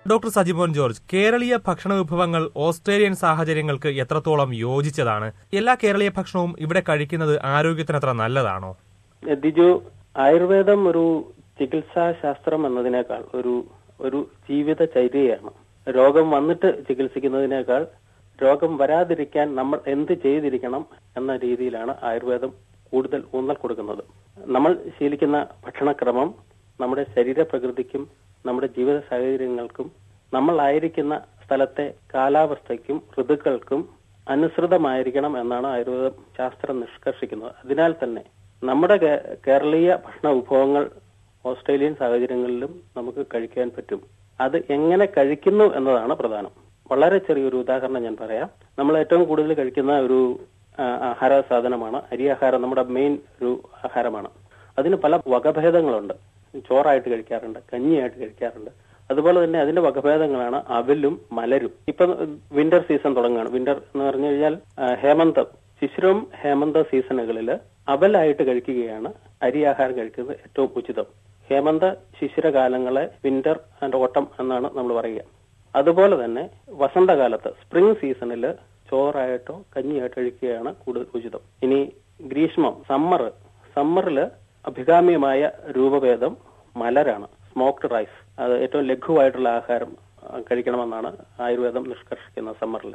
doctor Sajimon George കേരളീയ ഭക്ഷണ വിഭവങ്ങൾ ഓസ്ട്രേലിയൻ സാഹചര്യങ്ങൾക്ക് എത്രത്തോളം യോജിച്ചതാണ് എല്ലാ കേരളീയ ഭക്ഷണവും ഇവിടെ കഴിക്കുന്നത് ആരോഗ്യത്തിന് അത്ര നല്ലതാണോ ദിജു ആയുർവേദം ഒരു ചികിത്സാ ശാസ്ത്രം എന്നതിനേക്കാൾ ഒരു ഒരു ജീവിത ചര്യയാണ് രോഗം വന്നിട്ട് ചികിത്സിക്കുന്നതിനേക്കാൾ രോഗം വരാതിരിക്കാൻ നമ്മൾ എന്ത് ചെയ്തിരിക്കണം എന്ന രീതിയിലാണ് ആയുർവേദം കൂടുതൽ ഊന്നൽ കൊടുക്കുന്നത് നമ്മൾ ശീലിക്കുന്ന ഭക്ഷണക്രമം നമ്മുടെ ശരീരപ്രകൃതിക്കും നമ്മുടെ ജീവിത സാഹചര്യങ്ങൾക്കും നമ്മൾ ആയിരിക്കുന്ന സ്ഥലത്തെ കാലാവസ്ഥയ്ക്കും ഋതുക്കൾക്കും അനുസൃതമായിരിക്കണം എന്നാണ് ആയുർവേദം ശാസ്ത്രം നിഷ്കർഷിക്കുന്നത് അതിനാൽ തന്നെ നമ്മുടെ കേ- കേരളീയ ഭക്ഷണ വിഭവങ്ങൾ ഓസ്ട്രേലിയൻ സാഹചര്യങ്ങളിലും നമുക്ക് കഴിക്കാൻ പറ്റും അത് എങ്ങനെ കഴിക്കുന്നു എന്നതാണ് പ്രധാനം വളരെ ചെറിയൊരു ഉദാഹരണം ഞാൻ പറയാം നമ്മൾ ഏറ്റവും കൂടുതൽ കഴിക്കുന്ന ഒരു ആ, ആഹാര സാധനമാണ് അരി ആഹാരം നമ്മുടെ മെയിൻ ഒരു ആഹാരമാണ് അതിന് പല വകഭേദങ്ങളുണ്ട് ചോറായിട്ട് കഴിക്കാറുണ്ട് കഞ്ഞിയായിട്ട് കഴിക്കാറുണ്ട് അതുപോലെ തന്നെ അതിന്റെ വകഭേദങ്ങളാണ് അവലും മലരും ഇപ്പൊ വിന്റർ സീസൺ തുടങ്ങുകയാണ് വിന്റർ എന്ന് പറഞ്ഞു കഴിഞ്ഞാൽ ആ, ഹേമന്തം ശിശിരം ഹേമന്ത സീസണുകളിൽ അവലായിട്ട് കഴിക്കുകയാണ് അരി ആഹാരം കഴിക്കുന്നത് ഏറ്റവും ഉചിതം ഹേമന്ത ശിശിരകാലങ്ങളെ വിന്റർ ആൻഡ് ഓട്ടം എന്നാണ് നമ്മൾ പറയുക അതുപോലെ തന്നെ വസന്തകാലത്ത് സ്പ്രിംഗ് സീസണിൽ ചോറായിട്ടോ കഞ്ഞിയായിട്ടോ കഴിക്കുകയാണ് കൂടുതൽ ഉചിതം ഇനി ഗ്രീഷ്മം സമ്മർ സമ്മറിൽ അഭികാമ്യമായ രൂപഭേദം മലരാണ് സ്മോക്ഡ് റൈസ് അത് ഏറ്റവും ലഘുവായിട്ടുള്ള ആഹാരം ആ, കഴിക്കണമെന്നാണ് ആയുർവേദം നിഷ്കർഷിക്കുന്നത് സമ്മറിൽ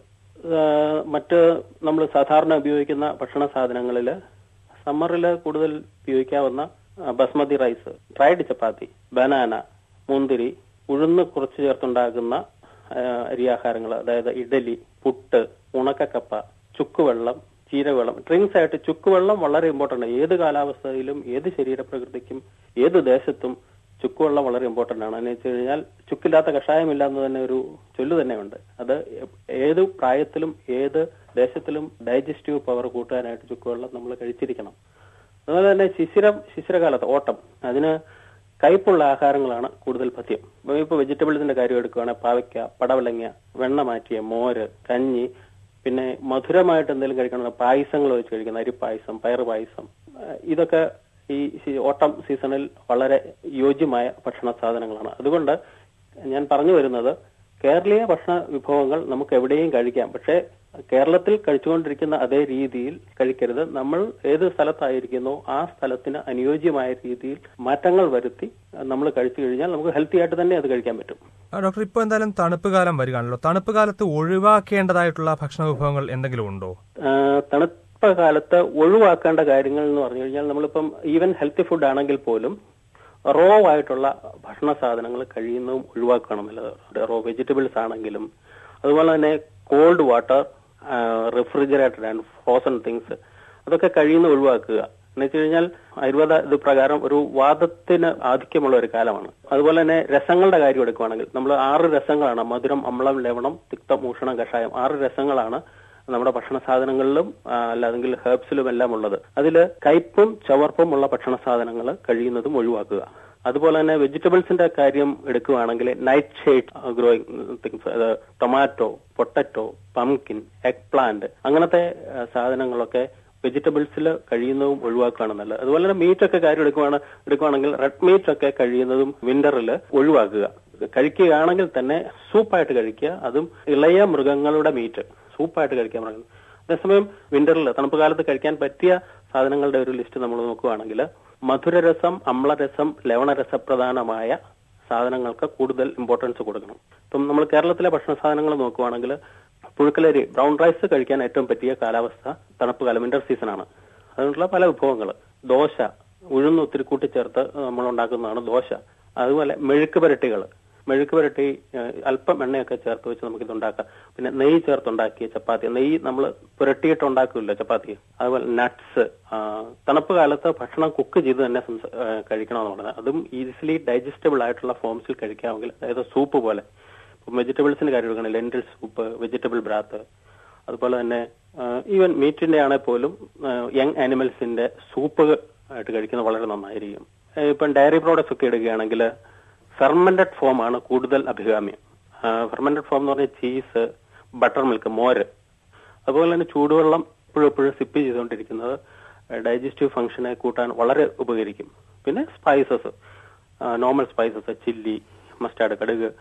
മറ്റ് നമ്മൾ സാധാരണ ഉപയോഗിക്കുന്ന ഭക്ഷണ സാധനങ്ങളിൽ സമ്മറിൽ കൂടുതൽ ഉപയോഗിക്കാവുന്ന ആ, basmati rice fried chapati banana മുന്തിരി ഉഴുന്ന് കുറച്ച് ചേർത്തുണ്ടാക്കുന്ന ആ, അരിയാഹാരങ്ങൾ അതായത് ഇഡലി പുട്ട് ഉണക്കക്കപ്പ ചുക്കുവെള്ളം ചീരവെള്ളം ഡ്രിങ്ക്സ് ആയിട്ട് ചുക്കുവെള്ളം വളരെ ഇമ്പോർട്ടന്റ് ആണ് ഏത് കാലാവസ്ഥയിലും ഏത് ശരീരപ്രകൃതിക്കും ഏത് ദേശത്തും ചുക്കുവെള്ളം വളരെ ഇമ്പോർട്ടന്റ് ആണ് എന്ന് വെച്ച് കഴിഞ്ഞാൽ ചുക്കില്ലാത്ത കഷായമില്ല എന്ന് തന്നെ ഒരു ചൊല്ലു തന്നെയുണ്ട് അത് ഏത് പ്രായത്തിലും ഏത് ദേശത്തിലും ഡൈജസ്റ്റീവ് പവർ കൂട്ടാനായിട്ട് ചുക്കുവെള്ളം നമ്മൾ കഴിച്ചിരിക്കണം അതുപോലെ തന്നെ ശിശിരം ശിശിരകാലത്ത് ഓട്ടം അതിന് കയ്പുള്ള ആഹാരങ്ങളാണ് കൂടുതൽ പഥ്യം ഇപ്പൊ ഇപ്പൊ വെജിറ്റബിൾസിന്റെ കാര്യം എടുക്കുകയാണെങ്കിൽ പാവയ്ക്ക പടവലങ്ങ വെണ്ണ മാറ്റിയ മോര് കഞ്ഞി പിന്നെ മധുരമായിട്ട് എന്തെങ്കിലും കഴിക്കണം പായസങ്ങൾ വെച്ച് കഴിക്കുന്ന അരിപ്പായസം പയറ് പായസം ഏഹ് ഇതൊക്കെ ഈ സി- ഓട്ടം സീസണിൽ വളരെ യോജ്യമായ ഭക്ഷണ സാധനങ്ങളാണ് അതുകൊണ്ട് ഞാൻ പറഞ്ഞു വരുന്നത് കേരളീയ ഭക്ഷണ വിഭവങ്ങൾ നമുക്ക് എവിടെയും കഴിക്കാം പക്ഷേ കേരളത്തിൽ കഴിച്ചുകൊണ്ടിരിക്കുന്ന അതേ രീതിയിൽ കഴിക്കരുത് നമ്മൾ ഏത് സ്ഥലത്തായിരിക്കുന്നോ ആ സ്ഥലത്തിന് അനുയോജ്യമായ രീതിയിൽ മാറ്റങ്ങൾ വരുത്തി നമ്മൾ കഴിച്ചു കഴിഞ്ഞാൽ നമുക്ക് ഹെൽത്തി ആയിട്ട് തന്നെ അത് കഴിക്കാൻ പറ്റും ആ, ഡോക്ടർ ഇപ്പോൾ എന്തായാലും തണുപ്പ് കാലം വരികയാണല്ലോ തണുപ്പ് കാലത്ത് ഒഴിവാക്കേണ്ടതായിട്ടുള്ള ഭക്ഷണ വിഭവങ്ങൾ എന്തെങ്കിലും ഉണ്ടോ ആ, തണുപ്പ കാലത്ത് ഒഴിവാക്കേണ്ട കാര്യങ്ങൾ എന്ന് പറഞ്ഞു കഴിഞ്ഞാൽ നമ്മളിപ്പം ഈവൻ ഹെൽത്തി ഫുഡ് ആണെങ്കിൽ പോലും റോ ആയിട്ടുള്ള ഭക്ഷണ സാധനങ്ങൾ കഴിയുന്നതും ഒഴിവാക്കണം നല്ലത് റോ വെജിറ്റബിൾസ് ആണെങ്കിലും അതുപോലെ തന്നെ cold water refrigerated and frozen things അതൊക്കെ കഴിയുന്ന ഒഴിവാക്കുക എന്ന് വെച്ച് കഴിഞ്ഞാൽ ആയുർവേദ ഇത് പ്രകാരം ഒരു വാദത്തിന് ആധിക്യമുള്ള ഒരു കാലമാണ് അതുപോലെ തന്നെ രസങ്ങളുടെ കാര്യം എടുക്കുകയാണെങ്കിൽ നമ്മൾ ആറ് രസങ്ങളാണ് മധുരം അമ്ളം ലവണം തിക്തം ഊഷണം കഷായം ആറ് രസങ്ങളാണ് നമ്മുടെ ഭക്ഷണ സാധനങ്ങളിലും ആ, അല്ലാതെങ്കിൽ ഹെർബ്സിലും എല്ലാം ഉള്ളത് അതിൽ കയ്പും ചവർപ്പും ഉള്ള ഭക്ഷണ സാധനങ്ങൾ കഴിയുന്നതും ഒഴിവാക്കുക അതുപോലെ തന്നെ വെജിറ്റബിൾസിന്റെ കാര്യം എടുക്കുകയാണെങ്കിൽ നൈറ്റ് ഷെയ്ഡ് ഗ്രോയിങ് തിങ്സ് അത് tomato potato pumpkin eggplant അങ്ങനത്തെ ആ, സാധനങ്ങളൊക്കെ വെജിറ്റബിൾസിൽ കഴിയുന്നതും ഒഴിവാക്കുകയാണ് നല്ലത് അതുപോലെ തന്നെ മീറ്റ് ഒക്കെ കാര്യം എടുക്കുവാണ് എടുക്കുവാണെങ്കിൽ റെഡ് മീറ്റ് ഒക്കെ കഴിയുന്നതും വിന്ററിൽ ഒഴിവാക്കുക കഴിക്കുകയാണെങ്കിൽ തന്നെ സൂപ്പായിട്ട് കഴിക്കുക അതും ഇളയ മൃഗങ്ങളുടെ മീറ്റ് സൂപ്പായിട്ട് കഴിക്കാൻ പറയുന്നത് അതേസമയം വിന്ററിൽ തണുപ്പ് കാലത്ത് കഴിക്കാൻ പറ്റിയ സാധനങ്ങളുടെ ഒരു ലിസ്റ്റ് നമ്മൾ നോക്കുകയാണെങ്കിൽ മധുരരസം അമ്ലരസം ലവണരസപ്രധാനമായ സാധനങ്ങൾക്ക് കൂടുതൽ ഇമ്പോർട്ടൻസ് കൊടുക്കണം ഇപ്പം നമ്മൾ കേരളത്തിലെ ഭക്ഷണ സാധനങ്ങൾ നോക്കുവാണെങ്കിൽ പുഴുക്കലരി ബ്രൗൺ റൈസ് കഴിക്കാൻ ഏറ്റവും പറ്റിയ കാലാവസ്ഥ തണുപ്പ് കാലം വിന്റർ സീസണാണ് അതിനുള്ള പല വിഭവങ്ങൾ ദോശ ഉഴുന്ന് ഒത്തിരി കൂട്ടിച്ചേർത്ത് നമ്മൾ ഉണ്ടാക്കുന്നതാണ് ദോശ അതുപോലെ മെഴുക്ക് പുരട്ടികൾ മെഴുക്ക് പുരട്ടി ഏഹ്, അല്പം എണ്ണയൊക്കെ ചേർത്ത് വെച്ച് നമുക്ക് ഇത് ഉണ്ടാക്കാം പിന്നെ നെയ്യ് ചേർത്തുണ്ടാക്കിയ ചപ്പാത്തി നെയ്യ് നമ്മൾ പുരട്ടിയിട്ട് ഉണ്ടാക്കില്ല ചപ്പാത്തി അതുപോലെ നട്ട്സ് തണുപ്പ് കാലത്ത് ഭക്ഷണം കുക്ക് ചെയ്ത് തന്നെ സംസ- ഏഹ്, കഴിക്കണമെന്ന് പറയുന്നത് അതും ഈസിലി ഡൈജസ്റ്റബിൾ ആയിട്ടുള്ള ഫോംസിൽ കഴിക്കാമെങ്കിൽ അതായത് സൂപ്പ് പോലെ ഇപ്പം വെജിറ്റബിൾസിന്റെ കാര്യം എടുക്കുകയാണെങ്കിൽ ലെന്റിൽ സൂപ്പ് വെജിറ്റബിൾ ബ്രാത്ത് അതുപോലെ തന്നെ ഈവൻ മീറ്റിന്റെ ആണെങ്കിൽ പോലും യങ് ആനിമൽസിന്റെ സൂപ്പ് ആയിട്ട് കഴിക്കുന്നത് വളരെ നന്നായിരിക്കും ഏഹ് ഇപ്പം ഡയറി പ്രോഡക്ട്സ് ഒക്കെ എടുക്കുകയാണെങ്കിൽ ഫെർമെന്റഡ് ഫോം ആണ് കൂടുതൽ അഭികാമ്യം ഫെർമെന്റഡ് ഫോം എന്ന് പറഞ്ഞാൽ ചീസ് ബട്ടർ മിൽക്ക് മോര് അതുപോലെ തന്നെ ചൂടുവെള്ളം എപ്പോഴും എപ്പോഴും സിപ്പ് ചെയ്തുകൊണ്ടിരിക്കുന്നത് ഡൈജസ്റ്റീവ് ഫംഗ്ഷനെ കൂട്ടാൻ വളരെ ഉപകരിക്കും പിന്നെ spices normal spices chilli mustard കടുക്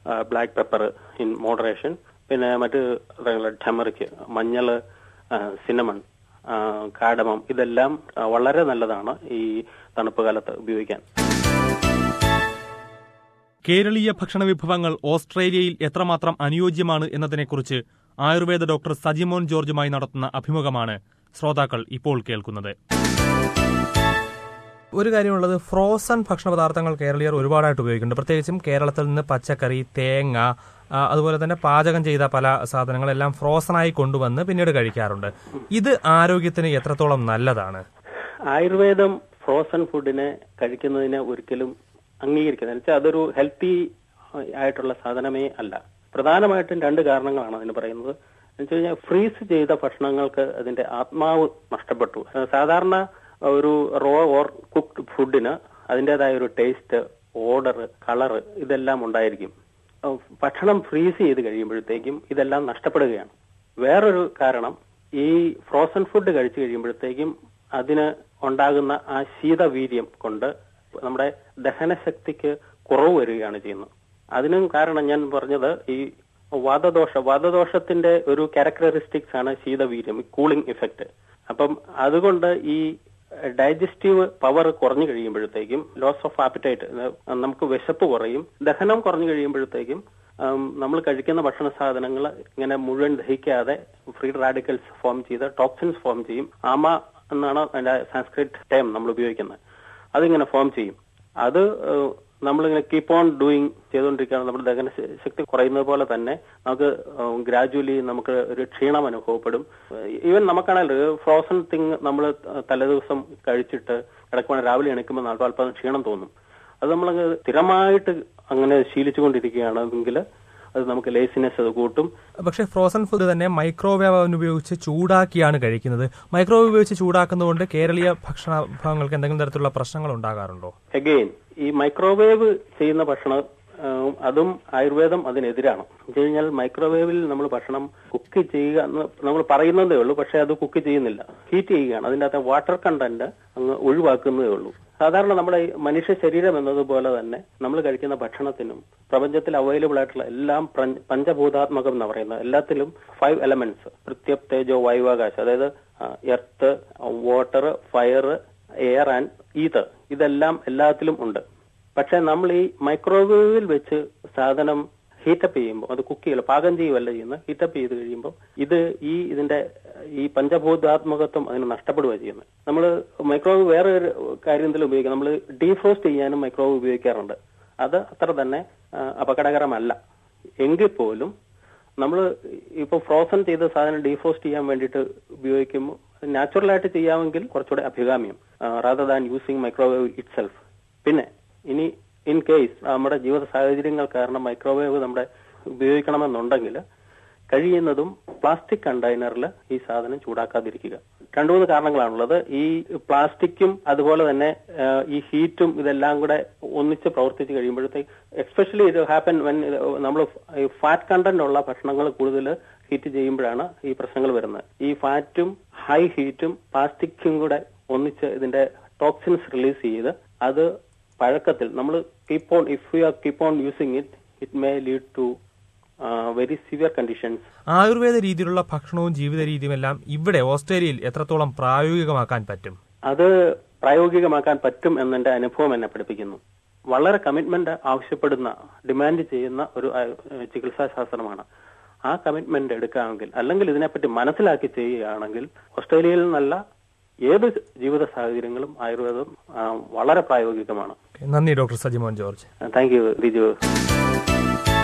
ബ്ലാക്ക് പെപ്പർ ഇൻ മോഡറേഷൻ പിന്നെ മറ്റ് ടെമറിക്ക് മഞ്ഞള് സിനമൺ കാഡമം ഇതെല്ലാം ആ, വളരെ നല്ലതാണ് ഈ തണുപ്പ് കാലത്ത് ഉപയോഗിക്കാൻ കേരളീയ ഭക്ഷണ വിഭവങ്ങൾ ഓസ്ട്രേലിയയിൽ എത്രമാത്രം അനുയോജ്യമാണ് എന്നതിനെക്കുറിച്ച് ആയുർവേദ ഡോക്ടർ സജിമോൻ ജോർജുമായി നടത്തുന്ന അഭിമുഖമാണ് ശ്രോതാക്കൾ ഇപ്പോൾ കേൾക്കുന്നത് ഒരു കാര്യമുള്ളത് ഫ്രോസൺ ഭക്ഷണ പദാർത്ഥങ്ങൾ കേരളീയർ ഒരുപാടായിട്ട് ഉപയോഗിക്കുന്നുണ്ട് പ്രത്യേകിച്ചും കേരളത്തിൽ നിന്ന് പച്ചക്കറി തേങ്ങ ആ, അതുപോലെ തന്നെ പാചകം ചെയ്ത പല സാധനങ്ങളെല്ലാം ഫ്രോസണായി കൊണ്ടുവന്ന് പിന്നീട് കഴിക്കാറുണ്ട് ഇത് ആരോഗ്യത്തിന് എത്രത്തോളം നല്ലതാണ് ആയുർവേദം ഫ്രോസൺ ഫുഡിനെ കഴിക്കുന്നതിനെ ഒരിക്കലും അംഗീകരിക്കുന്നത് വെച്ചാൽ അതൊരു ഹെൽത്തി ആയിട്ടുള്ള സാധനമേ അല്ല പ്രധാനമായിട്ടും രണ്ട് കാരണങ്ങളാണ് അതിന് പറയുന്നത് എന്ന് കഴിഞ്ഞാൽ ഫ്രീസ് ചെയ്ത ഭക്ഷണങ്ങൾക്ക് അതിന്റെ ആത്മാവ് നഷ്ടപ്പെട്ടു അഹ് സാധാരണ ഒരു റോ ഓർ കുക്ക്ഡ് ഫുഡിന് അതിൻ്റെതായ ഒരു ടേസ്റ്റ് ഓർഡർ കളറ് ഇതെല്ലാം ഉണ്ടായിരിക്കും അഹ് ഭക്ഷണം ഫ്രീസ് ചെയ്ത് കഴിയുമ്പോഴത്തേക്കും ഇതെല്ലാം നഷ്ടപ്പെടുകയാണ് വേറൊരു കാരണം ഈ ഫ്രോസൺ ഫുഡ് കഴിച്ചു കഴിയുമ്പോഴത്തേക്കും അതിന് ഉണ്ടാകുന്ന ആ ശീതവീര്യം കൊണ്ട് നമ്മുടെ ദഹനശക്തിക്ക് കുറവ് വരികയാണ് ചെയ്യുന്നത് അതിനും കാരണം ഞാൻ പറഞ്ഞത് ഈ വാദദോഷ വാദദോഷത്തിന്റെ ഒരു ക്യാരക്ടറിസ്റ്റിക്സ് ആണ് ശീതവീര്യം കൂളിംഗ് ഇഫക്റ്റ് അപ്പം അതുകൊണ്ട് ഈ ഡൈജസ്റ്റീവ് പവർ കുറഞ്ഞു കഴിയുമ്പോഴത്തേക്കും ലോസ് ഓഫ് ആപ്പിറ്റൈറ്റ് നമുക്ക് വിശപ്പ് കുറയും ദഹനം കുറഞ്ഞു കഴിയുമ്പോഴത്തേക്കും നമ്മൾ കഴിക്കുന്ന ഭക്ഷണ സാധനങ്ങൾ ഇങ്ങനെ മുഴുവൻ ദഹിക്കാതെ ഫ്രീ റാഡിക്കൽസ് ഫോം ചെയ്ത് ടോക്സിൻസ് ഫോം ചെയ്യും ആമ എന്നാണ് അതിന്റെ സാൻസ്ക്രിറ്റ് ടൈം നമ്മൾ ഉപയോഗിക്കുന്നത് അതിങ്ങനെ ഫോം ചെയ്യും അത് ഏഹ്, നമ്മളിങ്ങനെ കീപ്പ് ഓൺ ഡൂയിങ് ചെയ്തുകൊണ്ടിരിക്കുകയാണ് നമ്മുടെ ദഹന ശ- ശക്തി കുറയുന്നത് പോലെ തന്നെ നമുക്ക് ഗ്രാജുവലി നമുക്ക് ഒരു ക്ഷീണം അനുഭവപ്പെടും ഈവൻ നമുക്കാണെങ്കിൽ ഫ്രോസൺ തിങ് നമ്മൾ തലേദിവസം കഴിച്ചിട്ട് കിടക്കുവാണെങ്കിൽ രാവിലെ എണീക്കുമ്പോൾ നാളെ അല്പം ക്ഷീണം തോന്നും അത് നമ്മളങ്ങ് സ്ഥിരമായിട്ട് അങ്ങനെ ശീലിച്ചുകൊണ്ടിരിക്കുകയാണെങ്കിൽ അത് നമുക്ക് ലേസിനെസ് അത് കൂട്ടും പക്ഷേ ഫ്രോസൺ ഫുഡ് തന്നെ മൈക്രോവേവ് ഓവൻ ഉപയോഗിച്ച് ചൂടാക്കിയാണ് കഴിക്കുന്നത് മൈക്രോവേവ് ഉപയോഗിച്ച് ചൂടാക്കുന്നതുകൊണ്ട് കേരളീയ ഭക്ഷണ വിഭവങ്ങൾക്ക് എന്തെങ്കിലും തരത്തിലുള്ള പ്രശ്നങ്ങൾ ഉണ്ടാകാറുണ്ടോ അഗെയിൻ ഈ മൈക്രോവേവ് ചെയ്യുന്ന ഭക്ഷണം ആ, അതും ആയുർവേദം അതിനെതിരാണ് എന്ന് കഴിഞ്ഞാൽ മൈക്രോവേവിൽ നമ്മൾ ഭക്ഷണം കുക്ക് ചെയ്യുക എന്ന് നമ്മൾ പറയുന്നതേ ഉള്ളൂ പക്ഷെ അത് കുക്ക് ചെയ്യുന്നില്ല ഹീറ്റ് ചെയ്യുകയാണ് അതിൻ്റെ അകത്തെ വാട്ടർ കണ്ടന്റ് അങ്ങ് ഒഴിവാക്കുന്നതേ ഉള്ളൂ സാധാരണ നമ്മുടെ ഈ മനുഷ്യ ശരീരം എന്നതുപോലെ തന്നെ നമ്മൾ കഴിക്കുന്ന ഭക്ഷണത്തിനും പ്രപഞ്ചത്തിൽ അവൈലബിൾ ആയിട്ടുള്ള എല്ലാം പ്രഞ്ച- പഞ്ചഭൂതാത്മകം എന്ന് പറയുന്നത് എല്ലാത്തിലും ഫൈവ് എലമെന്റ്സ് പൃഥ്വപ് തേജോ വായുവാകാശം അതായത് earth water fire air and ether ഇതെല്ലാം എല്ലാത്തിലും ഉണ്ട് പക്ഷെ നമ്മൾ ഈ മൈക്രോവേവിൽ വെച്ച് സാധനം ഹീറ്റപ്പ് ചെയ്യുമ്പോൾ അത് കുക്ക് ചെയ്യല പാകം ചെയ്യുകയല്ല ചെയ്യുന്നത് ഹീറ്റപ്പ് ചെയ്ത് കഴിയുമ്പോൾ ഇത് ഈ ഇതിന്റെ ഈ പഞ്ചഭൂതാത്മകത്വം അതിന് നഷ്ടപ്പെടുകയാണ് ചെയ്യുന്നത് നമ്മൾ മൈക്രോവേവ് വേറെ ഒരു കാര്യം എന്തെങ്കിലും ഉപയോഗിക്കാം നമ്മൾ ഡീഫ്രോസ്റ്റ് ചെയ്യാനും മൈക്രോവേവ് ഉപയോഗിക്കാറുണ്ട് അത് അത്ര തന്നെ ആ, അപകടകരമല്ല എങ്കിൽ പോലും നമ്മൾ ഇപ്പോൾ ഫ്രോസൺ ചെയ്ത സാധനം ഡീഫ്രോസ്റ്റ് ചെയ്യാൻ വേണ്ടിയിട്ട് ഉപയോഗിക്കുമ്പോൾ നാച്ചുറൽ ആയിട്ട് ചെയ്യാമെങ്കിൽ കുറച്ചുകൂടെ അഭികാമ്യം rather than using microwave itself പിന്നെ ഇനി ഇൻ കേസ് നമ്മുടെ ജീവിത സാഹചര്യങ്ങൾ കാരണം മൈക്രോവേവ് നമ്മുടെ ഉപയോഗിക്കണമെന്നുണ്ടെങ്കിൽ കഴിയുന്നതും പ്ലാസ്റ്റിക് കണ്ടെയ്നറിൽ ഈ സാധനം ചൂടാക്കാതിരിക്കുക രണ്ടു മൂന്ന് കാരണങ്ങളാണുള്ളത് ഈ പ്ലാസ്റ്റിക്കും അതുപോലെ തന്നെ ആ, ഈ ഹീറ്റും ഇതെല്ലാം കൂടെ ഒന്നിച്ച് പ്രവർത്തിച്ച് കഴിയുമ്പോഴത്തേക്ക് എക്സ്പെഷ്യലി ഇത് ഹാപ്പൻ വെൻ നമ്മൾ ഫാറ്റ് കണ്ടന്റ് ഉള്ള ഭക്ഷണങ്ങൾ കൂടുതൽ ഹീറ്റ് ചെയ്യുമ്പോഴാണ് ഈ പ്രശ്നങ്ങൾ വരുന്നത് ഈ ഫാറ്റും ഹൈ ഹീറ്റും പ്ലാസ്റ്റിക്കും കൂടെ ഒന്നിച്ച് ഇതിന്റെ ടോക്സിൻസ് റിലീസ് ചെയ്ത് അത് പഴക്കത്തിൽ നമ്മൾ keep on if you are keep on using it it may lead to very severe conditions Ayurveda രീതിയിലുള്ള ഭക്ഷണവും ജീവിത രീതിയും എല്ലാം ഇവിടെ ഓസ്ട്രേലിയയിൽ എത്രത്തോളം പ്രായോഗികമാക്കാൻ പറ്റും അത് പ്രായോഗികമാക്കാൻ പറ്റും എന്നെന്റെ അനുഭവം എന്നെ പഠിപ്പിക്കുന്നു വളരെ കമ്മിറ്റ്മെന്റ് ആവശ്യപ്പെടുന്ന ഡിമാൻഡ് ചെയ്യുന്ന ഒരു ആയു- ഏഹ് ചികിത്സാ ശാസ്ത്രമാണ് ആ കമ്മിറ്റ്മെന്റ് എടുക്കാമെങ്കിൽ അല്ലെങ്കിൽ ഇതിനെപ്പറ്റി മനസ്സിലാക്കി ചെയ്യുകയാണെങ്കിൽ ഓസ്ട്രേലിയയിൽ നിന്നല്ല ഏത് ജീവിത സാഹചര്യങ്ങളും ആയുർവേദം ആ, വളരെ പ്രായോഗികമാണ് നന്ദി doctor Sajimon George thank you Riju